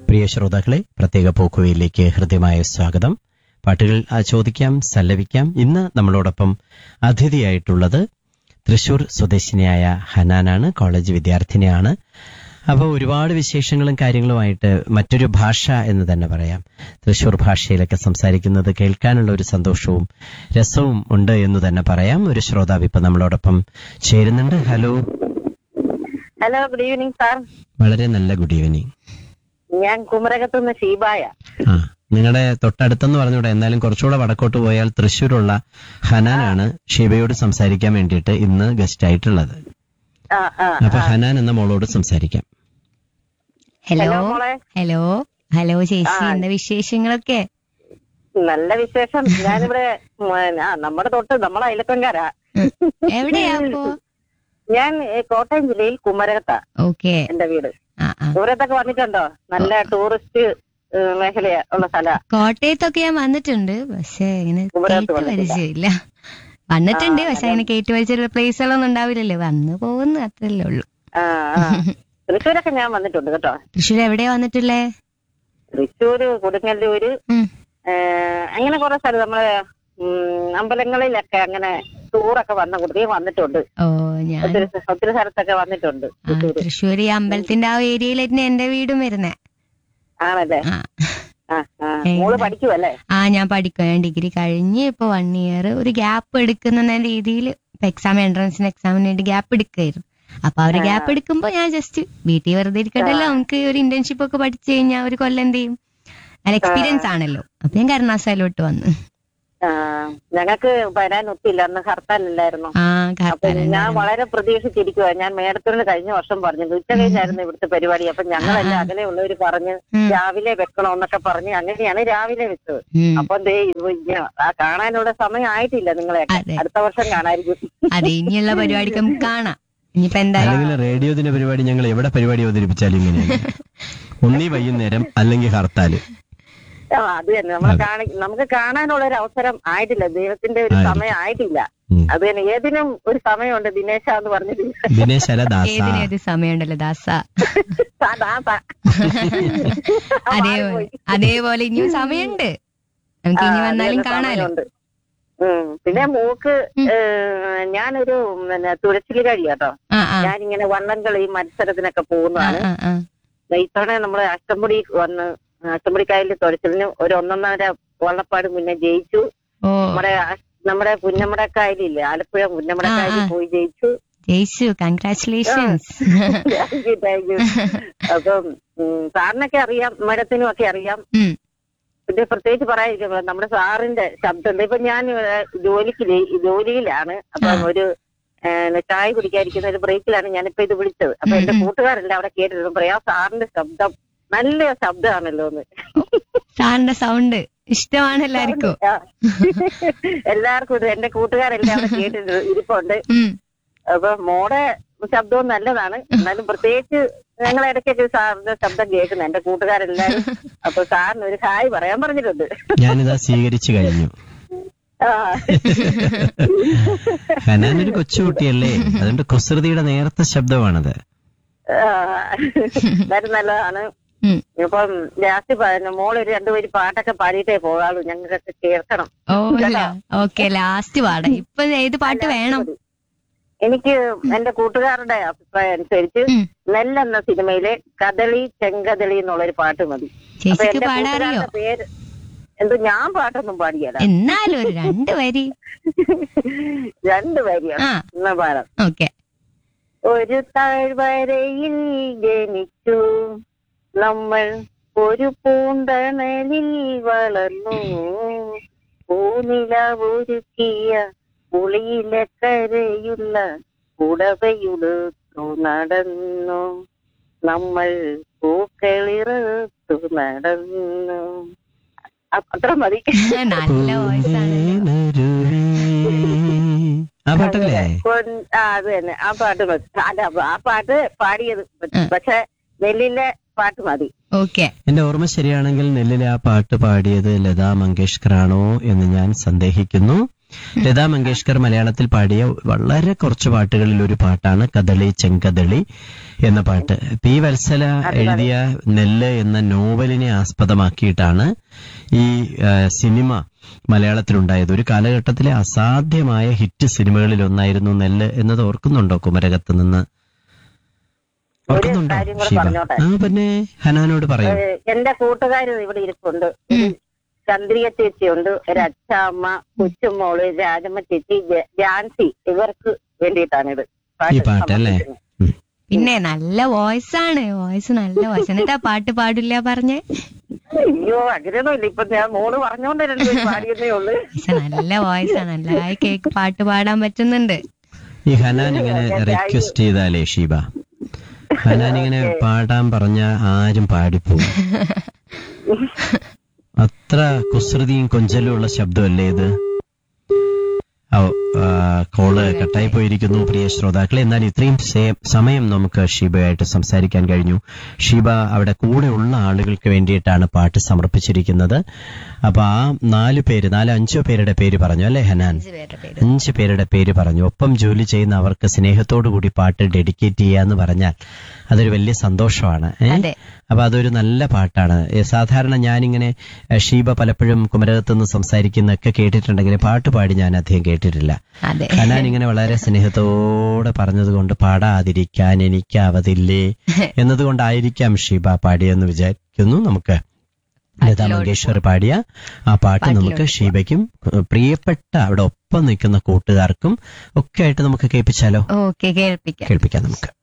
പ്രിയ ശ്രോതാക്കളെ പ്രത്യേക പോക്കുവയിലേക്ക് ഹൃദ്യമായ സ്വാഗതം പാട്ടുകൾ ആ, ചോദിക്കാം സല്ലപിക്കാം ഇന്ന് നമ്മളോടൊപ്പം അതിഥിയായിട്ടുള്ളത് തൃശൂർ സ്വദേശിനിയായ ഹനാനാണ് കോളേജ് വിദ്യാർത്ഥിനിയാണ് അപ്പോൾ ഒരുപാട് വിശേഷങ്ങളും കാര്യങ്ങളുമായിട്ട് മറ്റൊരു ഭാഷ എന്ന് തന്നെ പറയാം തൃശൂർ ഭാഷയിലൊക്കെ സംസാരിക്കുന്നത് കേൾക്കാനുള്ള ഒരു സന്തോഷവും രസവും ഉണ്ട് എന്ന് തന്നെ പറയാം ഒരു ശ്രോതാവ് ഇപ്പൊ നമ്മളോടൊപ്പം ചേരുന്നുണ്ട് hello hello good evening sir വളരെ നല്ല ഗുഡ് ഈവനിങ് ഞാൻ കുമരകത്തുനിന്ന് ഷീബായ ആ നിങ്ങളുടെ തൊട്ടടുത്തെന്ന് പറഞ്ഞൂടെ എന്നാലും കുറച്ചുകൂടെ വടക്കോട്ട് പോയാൽ തൃശ്ശൂരുള്ള ഹനാനാണ് ഷീബയോട് സംസാരിക്കാൻ വേണ്ടിയിട്ട് ഇന്ന് ഗസ്റ്റ് ആയിട്ടുള്ളത് ആ ആ അപ്പൊ ഹനാൻ എന്ന മോളോട് സംസാരിക്കാം ഹലോ ഹലോ മോളെ ഹലോ ഹലോ ചേച്ചി ആ. എന്താ വിശേഷങ്ങളൊക്കെ നല്ല വിശേഷം ഞാനിവിടെ ഉം, ആ നമ്മുടെ തൊട്ട് നമ്മളെ അയലക്കങ്കാരാ ഉം. എവിടെയാ അപ്പോ ഞാൻ ഏ, കോട്ടയം ജില്ലയിൽ കുമരകത്താ ഓക്കെ എന്റെ വീട് ആ ആ ദൂരത്തൊക്കെ വന്നിട്ടുണ്ടോ നല്ല ടൂറിസ്റ്റ് ഏ, മേഖല ഉള്ള സ്ഥല കോട്ടയത്തൊക്കെ ഞാൻ വന്നിട്ടുണ്ട് പക്ഷെ ഇങ്ങനെ കുമരകത്ത് കേട്ട് വന്നിട്ടില്ല. പരിചയമില്ല വന്നിട്ടുണ്ട് ആ, പക്ഷെ അങ്ങനെ കേട്ട് പരിചയമുള്ള പ്ലേസുകളൊന്നും ഉണ്ടാവില്ലല്ലോ വന്ന് പോകുന്നു അത്രല്ലേ ഉള്ളൂ ആ ആ തൃശ്ശൂരൊക്കെ ഞാൻ വന്നിട്ടുണ്ട് കേട്ടോ തൃശ്ശൂർ എവിടെയാ വന്നിട്ടുള്ളേ തൃശ്ശൂര് കൊടുങ്ങല്ലൂര് ഉം. ഏ, അങ്ങനെ കുറെ സ്ഥലം നമ്മളെ ഉം, അമ്പലങ്ങളിലൊക്കെ അങ്ങനെ ടൂറൊക്കെ വന്ന കുട്ടിയെ വന്നിട്ടുണ്ട് ഓ ഞാൻ ഒത്തിരി ഒത്തിരി സ്ഥലത്തൊക്കെ വന്നിട്ടുണ്ട് ആ, തൃശ്ശൂർ ഈ അമ്പലത്തിന്റെ ആ ഏരിയയിൽ തന്നെ എന്റെ വീടും വരുന്നേ ആണല്ലേ ആ ആ ആ മോള് പഠിക്കുവല്ലേ ആ ഞാൻ പഠിക്കും ഞാൻ ഡിഗ്രി കഴിഞ്ഞ് ഇപ്പൊ വൺ ഇയർ ഒരു ഗ്യാപ്പ് എടുക്കുന്ന രീതിയിൽ ഇപ്പൊ എക്സാം എൻട്രൻസിന് എക്സാമിന് വേണ്ടി ഗ്യാപ്പ് എടുക്കായിരുന്നു അപ്പൊ ആ ഒരു ഗ്യാപ്പ് എടുക്കുമ്പോ ഞാൻ ജസ്റ്റ് വീട്ടിൽ വെറുതെ ഇരിക്കട്ടല്ലോ നമുക്ക് ഒരു ഇന്റേൺഷിപ്പ് ഒക്കെ പഠിച്ചു കഴിഞ്ഞാൽ ഒരു കൊല്ലം എന്ത് ചെയ്യും നല്ല എക്സ്പീരിയൻസ് ആണല്ലോ അപ്പൊ ഞാൻ കരുണാസാലോട്ട് വന്നു ആ ഞങ്ങൾക്ക് വരാൻ ഒത്തില്ല അന്ന് ഹർത്താലില്ലായിരുന്നു ആ അപ്പൊ കാർത്താനം ഞാൻ വളരെ പ്രതീക്ഷിച്ചിരിക്കുക ഞാൻ മേഡത്തിനോട് കഴിഞ്ഞ വർഷം പറഞ്ഞു ഉച്ച കഴിഞ്ഞായിരുന്നു ഇവിടുത്തെ പരിപാടി അപ്പൊ ഞങ്ങളെല്ലാം അകലെ ഉള്ളവര് പറഞ്ഞ് ഉം. രാവിലെ വെക്കണമെന്നൊക്കെ പറഞ്ഞ് അങ്ങനെയാണ് രാവിലെ വെച്ചത് ഉം. അപ്പൊ ദേ ഇത് ഇങ്ങനെ ആ കാണാനുള്ള സമയം ആയിട്ടില്ല നിങ്ങളെ അതെ. അടുത്ത വർഷം കാണാതിരിക്കും അതെ ഇനിയുള്ള പരിപാടിക്ക് നമുക്ക് കാണാം ഇനിയിപ്പോ എന്തായാലും അല്ലെങ്കിൽ റേഡിയോ ദിന പരിപാടി ഞങ്ങൾ എവിടെ പരിപാടി അവതരിപ്പിച്ചാലും ഇങ്ങനെയാണ് ഒന്നീ വൈകുന്നേരം അല്ലെങ്കിൽ ഹർത്താല് ആ, അത് തന്നെ നമ്മളെ കാണി നമുക്ക് കാണാനുള്ള ഒരു അവസരം ആയിട്ടില്ല ദൈവത്തിന്റെ ഒരു ആയിരിക്കും. സമയം ആയിട്ടില്ല ഉം. അത് തന്നെ ഏതിനും ഒരു സമയമുണ്ട് ദിനേശ എന്ന് പറഞ്ഞിട്ടില്ല ദിനേശ് അല്ല ദാസ ഏതിനും ഏത് സമയമുണ്ടല്ലോ ദാസ താ, താ, താ. അതേപോലെ മാറിപ്പോയി. അതേപോലെ ഇനിയും സമയമുണ്ട് നമുക്ക് ഇനി ആ, വന്നാലും അതിനുള്ള കാണാലോ സമയമുണ്ട്. ഉം. പിന്നെ മൂക്ക് ഉം. ഏഹ്, ഞാനൊരു പിന്നെ തുളച്ചിലി കഴി കേട്ടോ ആ ആ ഞാനിങ്ങനെ വള്ളംകളി മത്സരത്തിനൊക്കെ ആ പോകുന്നതാണ് ആ ആ ഇത്തവണ നമ്മള് അഷ്ടംപൊടി വന്ന് അഷ്ടംപൊടിക്കായലിൽ തുഴച്ചിലിന് ഒരു ഒന്നൊന്നര വള്ളപ്പാട് മുന്നേ ജയിച്ചു ഓ നമ്മുടെ അ- നമ്മുടെ പുന്നമടക്കായലില്ലേ ആലപ്പുഴ പുന്നമടക്കായലിൽ ആ, ആ. പോയി ജയിച്ചു ജയിച്ചു congratulations thank you thank you അപ്പം ഉം, സാറിനൊക്കെ അറിയാം മേഡത്തിനും ഒക്കെ അറിയാം ഉം. പിന്നെ പ്രത്യേകിച്ച് പറയാതിരിക്കുമ്പോൾ നമ്മുടെ സാറിന്റെ ശബ്ദം ഇപ്പൊ ഞാൻ ഇവിടെ ജോലിക്ക് ലേ- ജോലിയിലാണ് അപ്പം ആ. ഒരു ഏഹ്, ചായ കുടിക്കാതിരിക്കുന്ന ഒരു ബ്രേക്കിലാണ് ഞാനിപ്പോ ഇത് വിളിച്ചത് അപ്പൊ ഉം, എന്റെ ഉം. കൂട്ടുകാരെല്ലാം അവിടെ കേട്ടിരുന്നു പറയാ സാറിന്റെ ശബ്ദം നല്ല ശബ്ദമാണല്ലോ എന്ന് സാറിന്റെ സൗണ്ട് ഇഷ്ടമാണ് എല്ലാവർക്കും ആ. എല്ലാവർക്കും ഇത് എന്റെ കൂട്ടുകാരെല്ലാം അവിടെ കേട്ടിട്ട് ഇരിപ്പുണ്ട് ഉം. അപ്പൊ മോടെ ശബ്ദവും നല്ലതാണ് എന്നാലും പ്രത്യേകിച്ച് ഞങ്ങൾ ഇടയ്ക്കൊക്കെ സാറിന്റെ ശബ്ദം കേൾക്കുന്നു എന്റെ കൂട്ടുകാരെല്ലാരും അപ്പൊ സാറിന് ഒരു ഹായ് പറയാൻ പറഞ്ഞിട്ടുണ്ട് ഞാനിതാ സ്വീകരിച്ചു കഴിഞ്ഞു ആ. ഹനാൻ ഒരു കൊച്ചുകുട്ടിയല്ലേ അതുകൊണ്ട് കുസൃതിയുടെ നേരത്തെ ശബ്ദമാണത് ആ. എന്നാലും നല്ലതാണ് ഉം. ഇപ്പം ലാസ്റ്റ് പറഞ്ഞു മോളൊരു രണ്ടുപേര് പാട്ടൊക്കെ പാടിയിട്ടേ പോകാളൂ ഞങ്ങൾക്കൊക്കെ കേൾക്കണം ഓ ഓക്കെ ലാസ്റ്റ് പാടാം ഇപ്പൊ ഏത് പാട്ട് വേണം എനിക്ക് എന്റെ കൂട്ടുകാരുടെ അഭിപ്രായം അനുസരിച്ച് ഉം. നെല്ലെന്ന സിനിമയിലെ കദളി ചെങ്കദളി എന്നുള്ളൊരു പാട്ട് മതി അപ്പൊ ചേച്ചിക്ക് എന്റെ പാടാറിയോ കൂട്ടുകാരുടെ പേര് എന്തോ ഞാൻ പാട്ടൊന്നും പാടിയല്ല എന്നാലും ഒരു രണ്ട് വരി രണ്ട് വരിയാണ് ആ എന്നാ പാടാം ഓക്കെ ഒരു താഴ്വരയിൽ ജനിച്ചു നമ്മൾ ഒരു പൂന്തണലിൽ വളർന്നു പൂനില ഒരുക്കിയ പുളിയിലെ കരയുള്ള ഉടവയുടുത്തു നടന്നു നമ്മൾ പൂക്കളിറത്തു നടന്നു അ- അത്ര മതി നല്ല വോയിസ് ആണല്ലോ പൂന്തേനരുവേ. ആ പാട്ടല്ലേ കൊൻ- ആ അത് തന്നെ ആ പാട്ട് മതി അല്ല ആ പാട്ട് പാടിയത് പക്ഷെ നെല്ലിലെ പാട്ട് മതി ഓക്കെ എന്റെ ഓർമ്മ ശരിയാണെങ്കിൽ നെല്ലിലെ ആ പാട്ട് പാടിയത് ലതാ മങ്കേഷ്കറാണോ എന്ന് ഞാൻ സന്ദേഹിക്കുന്നു ലതാ മങ്കേഷ്കർ മലയാളത്തിൽ പാടിയ വളരെ കുറച്ച് പാട്ടുകളിൽ ഒരു പാട്ടാണ് കദളി ചെങ്കദളി എന്ന പാട്ട് പി വത്സല എഴുതിയ നെല്ല് എന്ന നോവലിനെ ആസ്പദമാക്കിയിട്ടാണ് ഈ ആ, സിനിമ മലയാളത്തിലുണ്ടായത് ഒരു കാലഘട്ടത്തിലെ അസാധ്യമായ ഹിറ്റ് സിനിമകളിൽ ഒന്നായിരുന്നു നെല്ല് എന്നത് ഓർക്കുന്നുണ്ടോ കുമരകത്ത് നിന്ന് ഓർക്കുന്നുണ്ടോ കാര്യം കൂടെ ഷീബ പറഞ്ഞോട്ടെ? ആ പിന്നെ ഹനാനോട് പറയൂ ഏഹ് എന്റെ കൂട്ടുകാർ ഇവിടെ ഇരിപ്പുണ്ട് ഒരു ചന്ദ്രിക ചേച്ചിയുണ്ട് ഒരു അച്ഛാമ്മ കൊച്ചുമോള് രാജമ്മ ചേച്ചി ജ- ജാൻസി ഇവർക്ക് വേണ്ടിയിട്ടാണിത് ഈ പാട്ട് അല്ലേ ഉം. പിന്നെ നല്ല വോയിസ് ആണ് വോയിസ് നല്ല വോയിസ് എന്നിട്ടാ പാട്ട് പാടില്ല പറഞ്ഞേ അയ്യോ അങ്ങനെയൊന്നുമില്ല ഇപ്പൊ ഞാൻ മോള് പറഞ്ഞോണ്ട് രണ്ടുപേരും പാടിയെന്നേ ഉള്ളു പക്ഷെ നല്ല വോയിസ് ആണ് നല്ലതായി കേക്ക് പാട്ട് പാടാൻ പറ്റുന്നുണ്ട് ഈ ഹനാൻ ഇങ്ങനെ റിക്വസ്റ്റ് ചെയ്താലേ ഷീബ ഹനാൻ ഇങ്ങനെ പാടാൻ പറഞ്ഞ ആരും പാടിപ്പോവും അത്ര കുസൃതിയും കൊഞ്ചലും ഉള്ള ശബ്ദമല്ലേ ഇത് ഓ, ആ, കോള് കട്ടായി പോയിരിക്കുന്നു പ്രിയ ശ്രോതാക്കളെ എന്നാൽ ഇത്രയും സേ- സമയം നമുക്ക് ഷീബയായിട്ട് സംസാരിക്കാൻ കഴിഞ്ഞു ഷീബ അവിടെ കൂടെ ഉള്ള ആളുകൾക്ക് വേണ്ടിയിട്ടാണ് പാട്ട് സമർപ്പിച്ചിരിക്കുന്നത് അപ്പൊ ആ നാല് പേര് നാല് അഞ്ചോ പേരുടെ പേര് പറഞ്ഞു അല്ലേ ഹനാൻ അഞ്ച് പേരുടെ പേര് അഞ്ച് പേരുടെ പേര് പറഞ്ഞു ഒപ്പം ജോലി ചെയ്യുന്ന അവർക്ക് സ്നേഹത്തോടു കൂടി പാട്ട് ഡെഡിക്കേറ്റ് ചെയ്യാന്ന് പറഞ്ഞാൽ അതൊരു വലിയ സന്തോഷമാണ് ഏ? അതെ അപ്പൊ അതൊരു നല്ല പാട്ടാണ് ഏ, സാധാരണ ഞാനിങ്ങനെ ഏ, ഷീബ പലപ്പോഴും കുമരകത്ത് നിന്ന് സംസാരിക്കുന്നൊക്കെ കേട്ടിട്ടുണ്ടെങ്കിൽ പാട്ട് പാടി ഞാൻ അധികം കേട്ടിട്ടില്ല അതെ ഹനാൻ ഇങ്ങനെ വളരെ സ്നേഹത്തോടെ പറഞ്ഞതുകൊണ്ട് പാടാതിരിക്കാൻ എനിക്കാവതില്ലേ എന്നതുകൊണ്ടായിരിക്കാം ഷീബ പാടിയെന്ന് വിചാരിക്കുന്നു നമുക്ക് ലതാ മങ്കേശ്വർ പാടിയ ആ പാട്ട് നമുക്ക് ഷീബയ്ക്കും ഏ, പ്രിയപ്പെട്ട അവിടെ ഒപ്പം നിൽക്കുന്ന കൂട്ടുകാർക്കും ഒക്കെ ആയിട്ട് നമുക്ക് കേൾപ്പിച്ചാലോ ഓക്കെ കേൾപ്പിക്കാം കേൾപ്പിക്കാം നമുക്ക്